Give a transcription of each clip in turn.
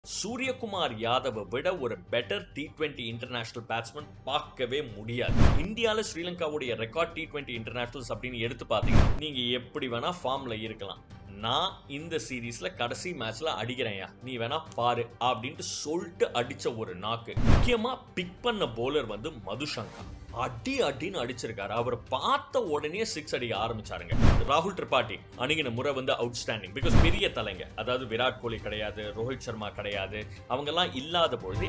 சூரியகுமார் யாதவை விட ஒரு better T twenty international batsman பார்க்கவே முடியாது இந்தியாவில் ஸ்ரீலங்காவுடைய ரெக்கார்ட் டி டுவெண்ட்டி இன்டர்நேஷனல்ஸ் அப்படின்னு எடுத்து பார்த்தீங்கன்னா நீங்க எப்படி வேணா ஃபார்ம்ல இருக்கலாம் நான் இந்த சீரீஸ்ல கடைசி மேட்ச்ல அடிக்கிறேன்யா நீ வேணா பாரு அப்படின்ட்டு சொல்லிட்டு அடிச்ச ஒரு நாக்கு முக்கியமா பிக் பண்ண போலர் வந்து மதுசங்கா அடி அடின்னு அடிச்சிருக்காரு அவர் பார்த்த உடனே சிக்ஸ் அடிக்க ஆரம்பிச்சாருங்க ராகுல் திரிபாட்டி அணுகின முறை வந்து அவுட்ஸ்டாண்டிங் பிகாஸ் பெரிய தலைங்க அதாவது விராட் கோலி கிடையாது ரோஹித் சர்மா கிடையாது அவங்கெல்லாம் இல்லாத பொழுது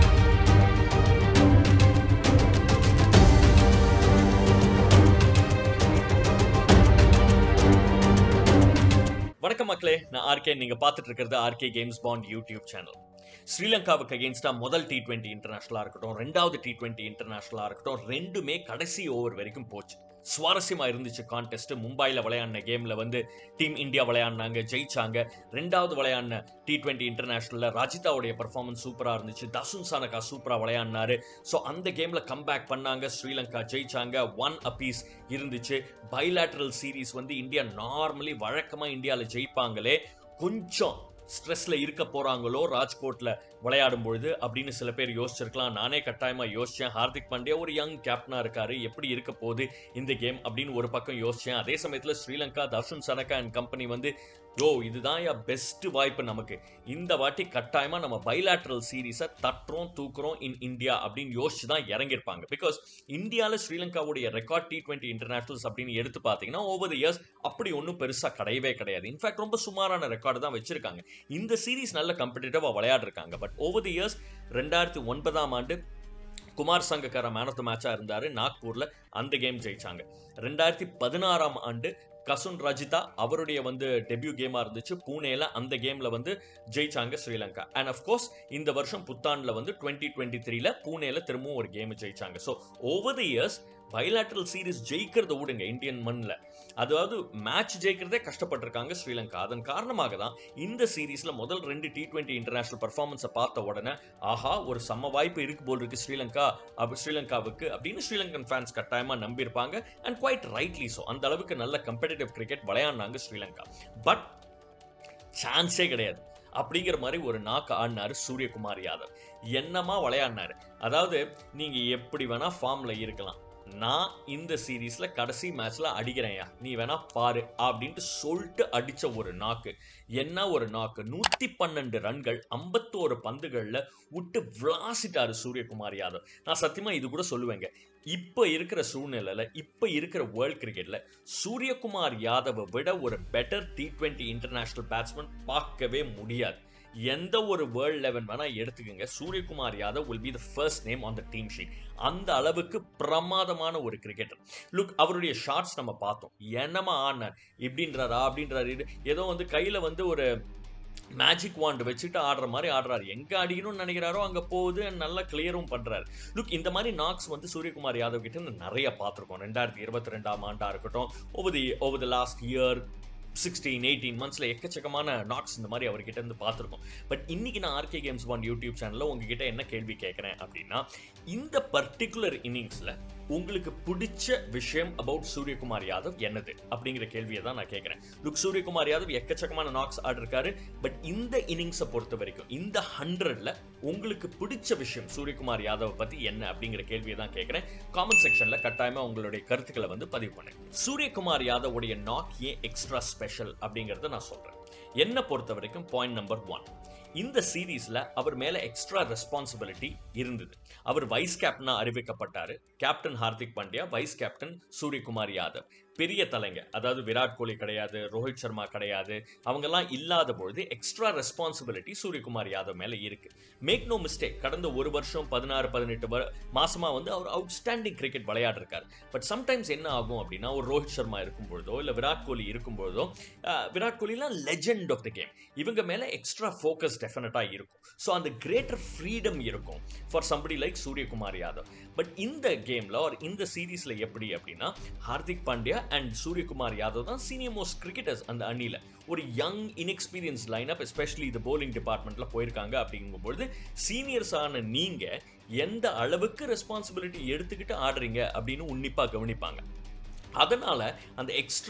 வணக்கம் மக்களே நான் ஆர்கே நீங்க பார்த்துட்டு இருக்கிறது ஆர்கே கேம்ஸ் பாண்ட் யூடியூப் சேனல் ஸ்ரீலங்காவுக்கு அகேன்ஸ்டா முதல் டி டுவெண்ட்டி இன்டர்நேஷனலா இருக்கட்டும் ரெண்டாவது டி டுவெண்ட்டி இன்டர்நேஷனலா இருக்கட்டும் ரெண்டுமே கடைசி ஓவர் வரைக்கும் போச்சு சுவாரஸ்யமா இருந்துச்சு கான்டெஸ்ட் மும்பையில் விளையாடின கேம்ல வந்து டீம் இந்தியா விளையாடினாங்க ஜெயிச்சாங்க ரெண்டாவது விளையாடின டி டுவெண்ட்டி இன்டர்நேஷனல்ல ராஜிதாவுடைய பர்ஃபார்மன்ஸ் சூப்பரா இருந்துச்சு தசுன் சானகா சூப்பரா விளையாடினாரு ஸோ அந்த கேம்ல கம்பேக் பண்ணாங்க ஸ்ரீலங்கா ஜெயிச்சாங்க ஒன் அப்பீஸ் இருந்துச்சு பைலாட்ரல் சீரீஸ் வந்து இந்தியா நார்மலி வழக்கமா இந்தியாவில் ஜெயிப்பாங்களே கொஞ்சம் ஸ்ட்ரெஸ்ல இருக்க போறாங்களோ ராஜ்கோட்ல விளையாடும் பொழுது அப்படின்னு சில பேர் யோசிச்சிருக்கலாம் நானே கட்டாயமா யோசிச்சேன் ஹார்திக் பாண்டியா ஒரு யங் கேப்டனா இருக்காரு எப்படி இருக்க போகுது இந்த கேம் அப்படின்னு ஒரு பக்கம் யோசிச்சேன் அதே சமயத்துல ஸ்ரீலங்கா தர்ஷன் சனகா அண்ட் கம்பெனி வந்து யோ இதுதான் யா பெஸ்ட் வாய்ப்பு நமக்கு இந்த வாட்டி கட்டாயமா நம்ம பைலாட்ரல் சீரீஸை தட்டுறோம் தூக்குறோம் இன் இந்தியா அப்படின்னு யோசிச்சு தான் இறங்கியிருப்பாங்க பிகாஸ் இந்தியாவில் ஸ்ரீலங்காவுடைய ரெக்கார்ட் டி டுவெண்ட்டி இன்டர்நேஷனல்ஸ் அப்படின்னு எடுத்து பார்த்தீங்கன்னா ஓவர் த இயர்ஸ் அப்படி ஒன்றும் பெருசாக கிடையவே கிடையாது இன்ஃபேக்ட் ரொம்ப சுமாரான ரெக்கார்டு தான் வச்சிருக்காங்க இந்த சீரீஸ் நல்ல கம்படிட்டிவாக விளையாடுறாங்க பட் ஓவர் தி இயர்ஸ் ரெண்டாயிரத்தி ஒன்பதாம் ஆண்டு Kumar Sangakkara man of the மேட்சாக இருந்தார் நாக்பூரில் அந்த கேம் ஜெயிச்சாங்க ரெண்டாயிரத்தி பதினாறாம் ஆண்டு கசுன் ரஜிதா அவருடைய வந்து டெபியூ கேமாக இருந்துச்சு பூனேல அந்த கேமில் வந்து ஜெயிச்சாங்க ஸ்ரீலங்கா அண்ட் அஃப்கோர்ஸ் இந்த வருஷம் புத்தாண்டில் வந்து டுவெண்ட்டி டுவெண்ட்டி த்ரீல பூனேல திரும்பவும் ஒரு கேம் ஜெயிச்சாங்க so over the years bilateral series ஜெயிக்கிறத விடுங்க இந்தியன் மண்ணில் அதாவது மேட்ச் ஜெயிக்கிறதே கஷ்டப்பட்டிருக்காங்க ஸ்ரீலங்கா அதன் காரணமாக தான் இந்த சீரீஸ்ல முதல் ரெண்டு டி டுவெண்ட்டி இன்டர்நேஷனல் பர்ஃபார்மன்ஸை பார்த்த உடனே ஆஹா ஒரு சம வாய்ப்பு இருக்கு போல் இருக்கு ஸ்ரீலங்கா அப்ப ஸ்ரீலங்காவுக்கு அப்படின்னு ஸ்ரீலங்கன் ஃபேன்ஸ் கட்டாயமா நம்பியிருப்பாங்க அண்ட் குவைட் ரைட்லி ஸோ அந்த அளவுக்கு நல்ல கம்பெடிட்டிவ் கிரிக்கெட் விளையாடினாங்க ஸ்ரீலங்கா பட் சான்ஸே கிடையாது அப்படிங்கிற மாதிரி ஒரு நாக்கு ஆடினாரு சூரியகுமார் யாதவ் என்னமா விளையாடினாரு அதாவது நீங்க எப்படி வேணா ஃபார்ம்ல இருக்கலாம் நான் இந்த சீரீஸ்ல கடைசி மேட்ச்ல அடிக்கிறேன்யா நீ வேணா பாரு அப்படின்ட்டு சொல்லிட்டு அடிச்ச ஒரு நாக்கு என்ன ஒரு நாக்கு நூத்தி பன்னெண்டு ரன்கள் ஐம்பத்தோரு பந்துகள்ல விட்டு விளாசிட்டாரு சூரியகுமார் யாதவ் நான் சத்தியமா இது கூட சொல்லுவேங்க இப்ப இருக்கிற சூழ்நிலையில இப்ப இருக்கிற வேர்ல்ட் கிரிக்கெட்ல சூரியகுமார் யாதவை விட ஒரு better T twenty international batsman பார்க்கவே முடியாது எந்த ஒரு வேர்ல்ட் லெவன் வேணா எடுத்துக்கோங்க Suryakumar Yadav will be the first name on the team sheet அந்த அளவுக்கு பிரமாதமான ஒரு கிரிக்கெட்டர் லுக் அவருடைய ஷார்ட்ஸ் நம்ம பார்த்தோம் என்னமா ஆடினார் இப்படின்றாரா அப்படின்றாரு ஏதோ வந்து கையில வந்து ஒரு மேஜிக் வாண்ட் வச்சுட்டு ஆடுற மாதிரி ஆடுறாரு எங்க அடிக்கணும்னு நினைக்கிறாரோ அங்க போகுது நல்லா கிளியரும் பண்றாரு லுக் இந்த மாதிரி நாக்ஸ் வந்து சூரியகுமார் யாதவ் கிட்ட நிறைய பார்த்துருக்கோம் ரெண்டாயிரத்தி இருபத்தி ரெண்டாம் ஆண்டா இருக்கட்டும் over the over the last year sixteen eighteen மந்த்ஸில் எக்கச்சக்கமான நாட்ஸ் இந்த மாதிரி அவர்கிட்ட இருந்து பார்த்துருக்கோம் பட் இன்னைக்கு நான் ஆர்கே கேம்ஸ் ஒன் யூடியூப் சேனலில் உங்ககிட்ட என்ன கேள்வி கேட்குறேன் அப்படின்னா இந்த பர்டிகுலர் இன்னிங்ஸில் உங்களுக்கு பிடிச்ச விஷயம் அபவுட் சூரியகுமார் யாதவ் என்னது அப்படிங்கிற கேள்வியை தான் நான் கேட்குறேன் லுக் சூரியகுமார் யாதவ் எக்கச்சக்கமான நாக்ஸ் ஆடிருக்காரு பட் இந்த இன்னிங்ஸை பொறுத்த வரைக்கும் இந்த ஹண்ட்ரட்ல உங்களுக்கு பிடிச்ச விஷயம் சூரியகுமார் யாதவ் பத்தி என்ன அப்படிங்கிற கேள்வியை தான் கேட்குறேன் காமெண்ட் செக்ஷன்ல கட்டாயமா உங்களுடைய கருத்துக்களை வந்து பதிவு பண்ணுங்க சூரியகுமார் யாதவுடைய நாக் ஏன் எக்ஸ்ட்ரா ஸ்பெஷல் அப்படிங்கறத நான் சொல்றேன் என்ன பொறுத்த வரைக்கும் பாயிண்ட் நம்பர் ஒன் இந்த சீரீஸ்ல அவர் மேல எக்ஸ்ட்ரா ரெஸ்பான்சிபிலிட்டி இருந்தது அவர் வைஸ் கேப்டனா அறிவிக்கப்பட்டாரு captain Hardik Pandya vice captain Suryakumar Yadav பெரிய தலைங்க அதாவது விராட் கோலி கிடையாது ரோஹித் சர்மா கிடையாது அவங்கெல்லாம் இல்லாத பொழுது எக்ஸ்ட்ரா ரெஸ்பான்சிபிலிட்டி சூரியகுமார் யாதவ் மேல இருக்கு மேக் நோ மிஸ்டேக் கடந்த ஒரு வருஷம் பதினாறு பதினெட்டு மாசமா வந்து அவர் அவுட்ஸ்டாண்டிங் கிரிக்கெட் விளையாடுறாரு பட் சம்டைம்ஸ் என்ன ஆகும் அப்படின்னா ஒரு ரோஹித் சர்மா இருக்கும் பொழுதோ இல்ல விராட் கோலி இருக்கும் பொழுதோ விராட் கோலிலாம் லெஜெண்ட் ஆஃப் த கேம் இவங்க மேல எக்ஸ்ட்ரா ஃபோக்கஸ் டெஃபினட்டா இருக்கும் ஸோ அந்த கிரேட்டர் ஃப்ரீடம் இருக்கும் for somebody like Suryakumar Yadav but இந்த கேம்ல ஒரு இந்த சீரீஸ்ல எப்படி அப்படின்னா ஹார்திக் பாண்டியா அண்ட் சூரியகுமார் யாதவ் தான் சீனியர் மோஸ்ட் கிரிக்கெட்டர்ஸ் அந்த அணியில ஒரு young inexperienced line up especially இது போலிங் டிபார்ட்மெண்ட்ல போயிருக்காங்க அப்படிங்கும்பொழுது சீனியர்ஸ் ஆன நீங்க எந்த அளவுக்கு ரெஸ்பான்சிபிலிட்டி எடுத்துக்கிட்டு ஆடுறீங்க அப்படின்னு உன்னிப்பா கவனிப்பாங்க அதனால அந்த எக்ஸ்ட்ரா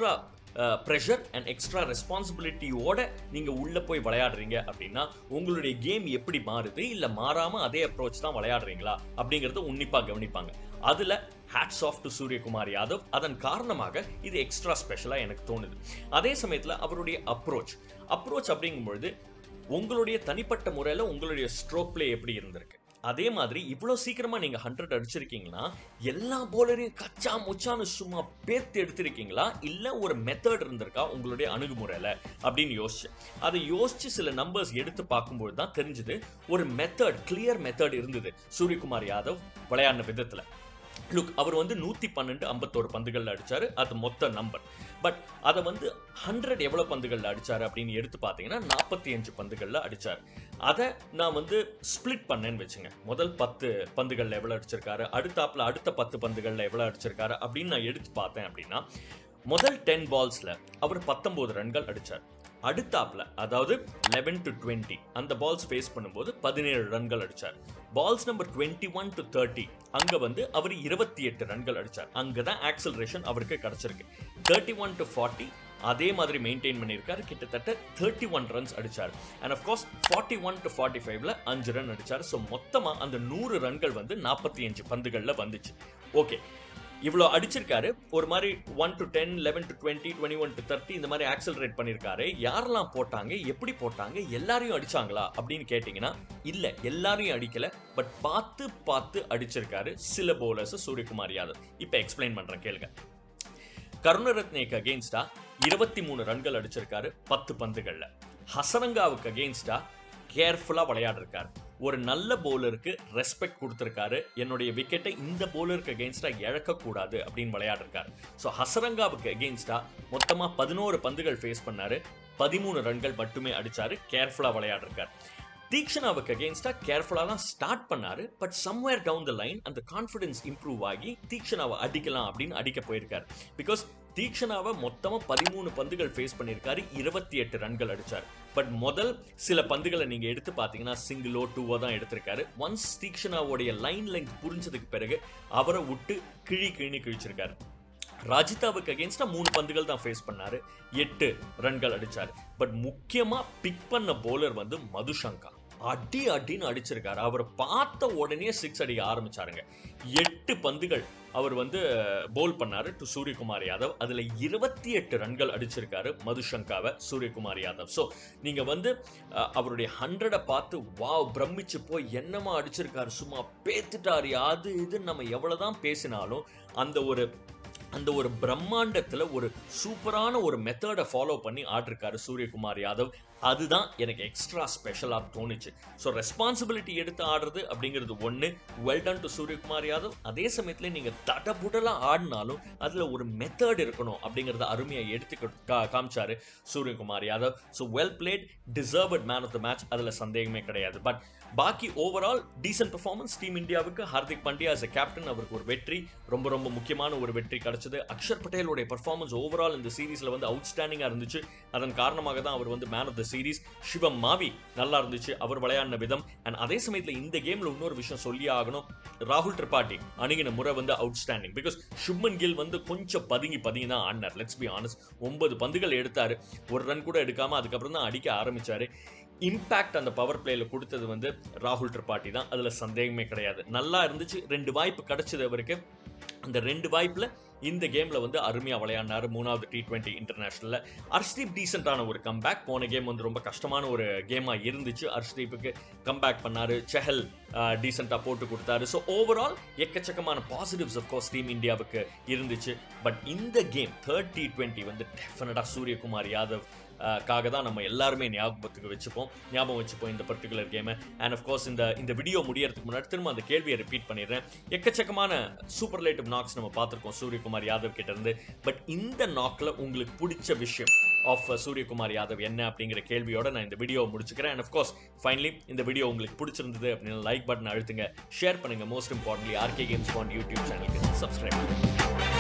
ப்ரெஷர் அண்ட் எக்ஸ்ட்ரா ரெஸ்பான்சிபிலிட்டியோட நீங்கள் உள்ளே போய் விளையாடுறீங்க அப்படின்னா உங்களுடைய கேம் எப்படி மாறுது இல்லை மாறாமல் அதே அப்ரோச் தான் விளையாடுறீங்களா அப்படிங்கிறத உன்னிப்பாக கவனிப்பாங்க அதில் hats off to Suryakumar Yadav அதன் காரணமாக இது எக்ஸ்ட்ரா ஸ்பெஷலாக எனக்கு தோணுது அதே சமயத்தில் அவருடைய அப்ரோச் அப்ரோச் அப்படிங்கும்பொழுது உங்களுடைய தனிப்பட்ட முறையில் உங்களுடைய ஸ்ட்ரோக் பிளே எப்படி இருந்திருக்கு அதே மாதிரி இவ்வளோ சீக்கிரமாக நீங்கள் ஹண்ட்ரட் அடிச்சிருக்கீங்கன்னா எல்லா போலரையும் கச்சா முச்சான்னு சும்மா பேத்து எடுத்திருக்கீங்களா இல்லை ஒரு மெத்தட் இருந்திருக்கா உங்களுடைய அணுகுமுறையில் அப்படின்னு யோசிச்சு அதை யோசிச்சு சில நம்பர்ஸ் எடுத்து பார்க்கும்போது தான் தெரிஞ்சது ஒரு மெத்தட் கிளியர் மெத்தட் இருந்தது சூரியகுமார் யாதவ் விளையாடின விதத்தில் லுக் அவர் வந்து நூற்றி பன்னெண்டு ஐம்பத்தோரு பந்துகளில் அடித்தார் அது மொத்த நம்பர் பட் அதை வந்து ஹண்ட்ரட் எவ்வளோ பந்துகளில் அடித்தார் அப்படின்னு எடுத்து பார்த்தீங்கன்னா நாற்பத்தி அஞ்சு பந்துகளில் அடித்தார் அதை நான் வந்து ஸ்ப்ளிட் பண்ணேன்னு வச்சுங்க முதல் பத்து பந்துகளில் எவ்வளோ அடிச்சிருக்காரு அடுத்தாப்பில் அடுத்த பத்து பந்துகளில் எவ்வளோ அடிச்சிருக்காரு அப்படின்னு நான் எடுத்து பார்த்தேன் அப்படின்னா முதல் டென் பால்ஸில் அவர் பத்தொம்போது ரன்கள் அடித்தார் அடுத்தாப்ல அதாவது லெவன் டு டுவெண்ட்டி அந்த பால்ஸ் ஃபேஸ் பண்ணும்போது பதினேழு ரன்கள் அடிச்சார் balls number twenty one to thirty அங்க வந்து அவர் இருபத்தி எட்டு ரன்கள் அடிச்சார் அங்க தான் ஆக்சலரேஷன் அவருக்கு கிடைச்சிருக்கு தேர்ட்டி ஒன் டு ஃபார்ட்டி அதே மாதிரி மெயின்டைன் பண்ணியிருக்காரு கிட்டத்தட்ட தேர்ட்டி ஒன் ரன்ஸ் அடிச்சார் and of course forty one to ஃபார்ட்டி ஃபைவ்ல அஞ்சு ரன் அடிச்சார் ஸோ மொத்தமாக அந்த நூறு ரன்கள் வந்து நாற்பத்தி அஞ்சு பந்துகளில் வந்துச்சு ஓகே இவ்வளோ அடிச்சிருக்காரு ஒரு மாதிரி one to ten eleven to twenty twenty one to thirty இந்த மாதிரி ஆக்சலரேட் பண்ணியிருக்காரு யாரெல்லாம் போட்டாங்க எப்படி போட்டாங்க எல்லாரையும் அடிச்சாங்களா அப்படின்னு கேட்டிங்கன்னா இல்லை எல்லாரையும் அடிக்கல பட் பார்த்து பார்த்து அடிச்சிருக்காரு சில போலர்ஸ் சூரியகுமார் யாதவ் இப்போ எக்ஸ்பிளைன் பண்ணுறேன் கேளுங்க கருணரத்னேக்கு அகெயின்ஸ்டா இருபத்தி மூணு ரன்கள் அடிச்சிருக்காரு பத்து பந்துகள்ல ஹசரங்காவுக்கு அகெயின்ஸ்டா கேர்ஃபுல்லா விளையாடிருக்காரு ஒரு நல்ல போலருக்கு ரெஸ்பெக்ட் கொடுத்துருக்காரு என்னுடைய விக்கெட்டை இந்த போலருக்கு அகெயின்ஸ்டா இழக்கக்கூடாது அப்படின்னு விளையாடிருக்காரு ஸோ ஹசரங்காவுக்கு அகெயின்ஸ்டா மொத்தமாக பதினோரு பந்துகள் ஃபேஸ் பண்ணாரு பதிமூணு ரன்கள் மட்டுமே அடிச்சாரு கேர்ஃபுல்லாக விளையாடிருக்காரு தீக்ஷனாவுக்கு அகேன்ஸ்டா கேர்ஃபுல்லாக தான் ஸ்டார்ட் பண்ணாரு but somewhere down the line அந்த கான்ஃபிடன்ஸ் இம்ப்ரூவ் ஆகி தீக்ஷனாவை அடிக்கலாம் அப்படின்னு அடிக்க போயிருக்காரு பிகாஸ் தீக்ஷனாவை மொத்தமாக பதிமூணு பந்துகள் ஃபேஸ் பண்ணியிருக்காரு இருபத்தி எட்டு ரன்கள் அடிச்சார் பட் முதல் சில பந்துகளை நீங்க எடுத்து பார்த்தீங்கன்னா சிங்கிளோ டூவோ தான் எடுத்திருக்காரு ஒன்ஸ் தீக்ஷனாவுடைய லைன் லெங்க் புரிஞ்சதுக்கு பிறகு அவரை விட்டு கிழி கிழி கிழிச்சிருக்காரு ராஜிதாவுக்கு அகேன்ஸ்டா மூணு பந்துகள் தான் ஃபேஸ் பண்ணாரு எட்டு ரன்கள் அடிச்சாரு பட் முக்கியமா பிக் பண்ண போலர் வந்து மதுசங்கா அடி அடின்னு அடிச்சிருக்காரு அவர் பார்த்த உடனே சிக்ஸ் அடிக்க ஆரம்பிச்சாருங்க எட்டு பந்துகள் அவர் வந்து போல் பண்ணாரு டு சூரியகுமார் யாதவ் அதுல இருபத்தி எட்டு ரன்கள் அடிச்சிருக்காரு மதுசங்காவை சூரியகுமார் யாதவ் ஸோ நீங்க வந்து அஹ், அவருடைய ஹண்ட்ரடை பார்த்து வாவ் பிரமிச்சு போய் என்னமா அடிச்சிருக்காரு சும்மா பேத்துட்டாரு அது இது நம்ம எவ்வளவுதான் பேசினாலும் அந்த ஒரு அந்த ஒரு பிரம்மாண்டத்துல ஒரு சூப்பரான ஒரு மெத்தடை ஃபாலோ பண்ணி ஆடிருக்காரு சூரியகுமார் யாதவ் அதுதான் எனக்கு எக்ஸ்ட்ரா ஸ்பெஷலாக தோணுச்சு ஸோ ரெஸ்பான்சிபிலிட்டி எடுத்து ஆடுறது அப்படிங்கிறது ஒன்று well done to Suryakumar Yadav அதே சமயத்தில் நீங்கள் தடபுடலாக ஆடினாலும் அதில் ஒரு மெத்தட் இருக்கணும் அப்படிங்கிறத அருமையாக எடுத்து கொடு- கா காமிச்சாரு Suryakumar Yadav so well played deserved man of the match அதில் சந்தேகமே கிடையாது பட் பாக்கி ஓவரால் டீசன்ட் பெர்ஃபார்மன்ஸ் டீம் இந்தியாவுக்கு Hardik Pandya as a captain அவருக்கு ஒரு வெற்றி ரொம்ப ரொம்ப முக்கியமான ஒரு வெற்றி கிடைச்சது அக்ஷர் பட்டேலோடைய பெர்ஃபார்மன்ஸ் ஓவரால் இந்த சீரீஸ்ல வந்து அவுட்ஸ்டாண்டிங்காக இருந்துச்சு அதன் காரணமாக தான் அவர் வந்து man of the series Shivam Mavi நல்லா இருந்துச்சு அவர் விளையாடின விதம் அண்ட் அதே சமயத்தில் இந்த கேம்ல இன்னொரு விஷயம் சொல்லியே ஆகணும் ராகுல் திரிபாட்டி அணுகின முறை வந்து அவுட்ஸ்டாண்டிங் பிகாஸ் சுப்மன் கில் வந்து கொஞ்சம் பதுங்கி பதுங்கி தான் ஆடினார் லெட்ஸ் பி ஆனஸ்ட் ஒன்பது பந்துகள் எடுத்தாரு ஒரு ரன் கூட எடுக்காம அதுக்கப்புறம் தான் அடிக்க ஆரம்பிச்சாரு இம்பாக்ட் அந்த பவர் பிளேல கொடுத்தது வந்து ராகுல் திரிபாட்டி தான் அதுல சந்தேகமே கிடையாது நல்லா இருந்துச்சு ரெண்டு வாய்ப்பு கிடைச்சது அவருக்கு அந்த ரெண்டு வாய்ப்புல இந்த கேம்ல வந்து அருமையா விளையாடினாரு மூணாவது டி டுவெண்ட்டி இன்டர்நேஷனல்ல அர்ஷ்தீப் டீசென்டான ஒரு கம்பேக் போன கேம் வந்து ரொம்ப கஷ்டமான ஒரு கேமா இருந்துச்சு அர்ஷ்தீப்புக்கு கம்பேக் பண்ணாரு செஹல் டீசெண்டாக போட்டு கொடுத்தாரு ஸோ ஓவரால் எக்கச்சக்கமான பாசிட்டிவ்ஸ் கோர்ஸ் டீம் இந்தியாவுக்கு இருந்துச்சு பட் இந்த கேம் தேர்ட் டி டுவெண்ட்டி வந்து டெஃபினட்டாக சூரியகுமார் யாதவ் ஆஹ், காக தான் நம்ம எல்லாருமே ஞாபகத்துக்கு வச்சுப்போம் ஞாபகம் வச்சுப்போம் இந்த பர்டிகுலர் கேமை அண்ட் of course இந்த இந்த வீடியோ முடியறதுக்கு முன்னாடி திரும்ப அந்த கேள்வியை ரிப்பீட் பண்ணிடுறேன் எக்கச்சக்கமான சூப்பர்லேட்டிவ் நாக்ஸ் நம்ம பார்த்துருக்கோம் சூரியகுமார் யாதவ் கிட்ட இருந்து பட் இந்த நாக்ல உங்களுக்கு பிடிச்ச விஷயம் ஆஃப் சூரியகுமார் யாதவ் என்ன அப்படிங்கிற கேள்வியோட நான் இந்த வீடியோவை முடிச்சுக்கிறேன் அண்ட் கோர்ஸ் ஃபைனலி இந்த வீடியோ உங்களுக்கு பிடிச்சிருந்தது அப்படின்னு லைக் பட்டன் அழுத்துங்க ஷேர் பண்ணுங்க மோஸ்ட் இம்பார்ட்டன்ட்லி ஆர்கே கேம்ஸ் பாண்ட் யூடியூப் சேனலுக்கு சப்ஸ்கிரைப் பண்ணுங்க